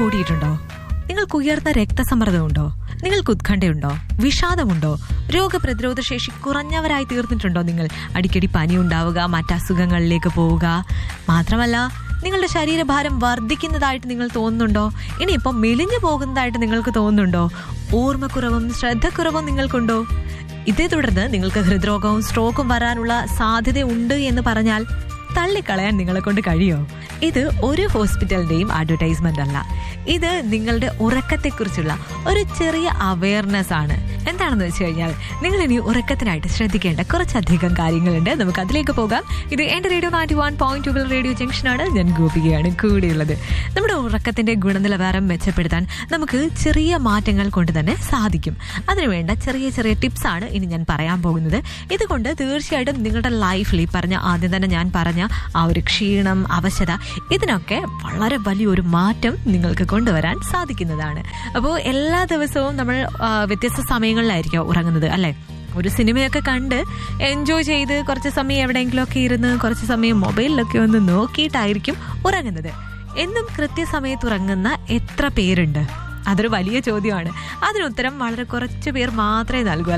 കൂടിയിട്ടുണ്ടോ നിങ്ങൾക്ക് ഉയർന്ന രക്തസമ്മർദ്ദമുണ്ടോ നിങ്ങൾക്ക് ഉത്കണ്ഠയുണ്ടോ വിഷാദമുണ്ടോ രോഗപ്രതിരോധ ശേഷി കുറഞ്ഞവരായി തീർന്നിട്ടുണ്ടോ നിങ്ങൾ അടിക്കടി പനി ഉണ്ടാവുക മറ്റസുഖങ്ങളിലേക്ക് പോവുക മാത്രമല്ല നിങ്ങളുടെ ശരീരഭാരം വർദ്ധിക്കുന്നതായിട്ട് നിങ്ങൾ തോന്നുന്നുണ്ടോ ഇനിയിപ്പം മെലിഞ്ഞു പോകുന്നതായിട്ട് നിങ്ങൾക്ക് തോന്നുന്നുണ്ടോ ഓർമ്മക്കുറവും ശ്രദ്ധക്കുറവും നിങ്ങൾക്കുണ്ടോ ഇതേ തുടർന്ന് നിങ്ങൾക്ക് ഹൃദ്രോഗവും സ്ട്രോക്കും വരാനുള്ള സാധ്യതയുണ്ട് എന്ന് പറഞ്ഞാൽ തള്ളിക്കളയാൻ നിങ്ങളെ കൊണ്ട് കഴിയോ ഇത് ഒരു ഹോസ്പിറ്റലിന്റെയും അഡ്വർടൈസ്മെന്റ് അല്ല ഇത് നിങ്ങളുടെ ഉറക്കത്തെക്കുറിച്ചുള്ള ഒരു ചെറിയ അവയർനെസ് ആണ് എന്താണെന്ന് വെച്ച് കഴിഞ്ഞാൽ നിങ്ങൾ ഇനി ഉറക്കത്തിനായിട്ട് ശ്രദ്ധിക്കേണ്ട കുറച്ചധികം കാര്യങ്ങളുണ്ട് നമുക്ക് അതിലേക്ക് പോകാം ഇത് എന്റെ റേഡിയോ നാറ്റി വൺ പോയിന്റ് ടു റേഡിയോ ജംഗ്ഷനാണ് ഞാൻ ഗോപികയാണ് കൂടെയുള്ളത് നമ്മുടെ ഉറക്കത്തിന്റെ ഗുണനിലവാരം മെച്ചപ്പെടുത്താൻ നമുക്ക് ചെറിയ മാറ്റങ്ങൾ കൊണ്ട് തന്നെ സാധിക്കും അതിനുവേണ്ട ചെറിയ ചെറിയ ടിപ്സ് ആണ് ഇനി ഞാൻ പറയാൻ പോകുന്നത് ഇതുകൊണ്ട് തീർച്ചയായിട്ടും നിങ്ങളുടെ ലൈഫിൽ ഈ പറഞ്ഞ ആദ്യം തന്നെ ഞാൻ പറഞ്ഞ ആ ഒരു ക്ഷീണം അവശത ഇതിനൊക്കെ വളരെ വലിയൊരു മാറ്റം നിങ്ങൾക്ക് കൊണ്ടുവരാൻ സാധിക്കുന്നതാണ് അപ്പോൾ എല്ലാ ദിവസവും നമ്മൾ ആ, വ്യത്യസ്ത സമയങ്ങളിലായിരിക്കും ഉറങ്ങുന്നത് അല്ലേ ഒരു സിനിമയൊക്കെ കണ്ട് എൻജോയ് ചെയ്ത് കുറച്ച് സമയം എവിടെയെങ്കിലുമൊക്കെ ഇരുന്ന് കുറച്ച് സമയം മൊബൈലിലൊക്കെ ഒന്ന് നോക്കിയിട്ടായിരിക്കും ഉറങ്ങുന്നത് എന്നും കൃത്യസമയത്ത് ഉറങ്ങുന്ന എത്ര പേരുണ്ട് അതൊരു വലിയ ചോദ്യമാണ് അതിനുത്തരം വളരെ കുറച്ച് പേർ മാത്രമേ നൽകൂ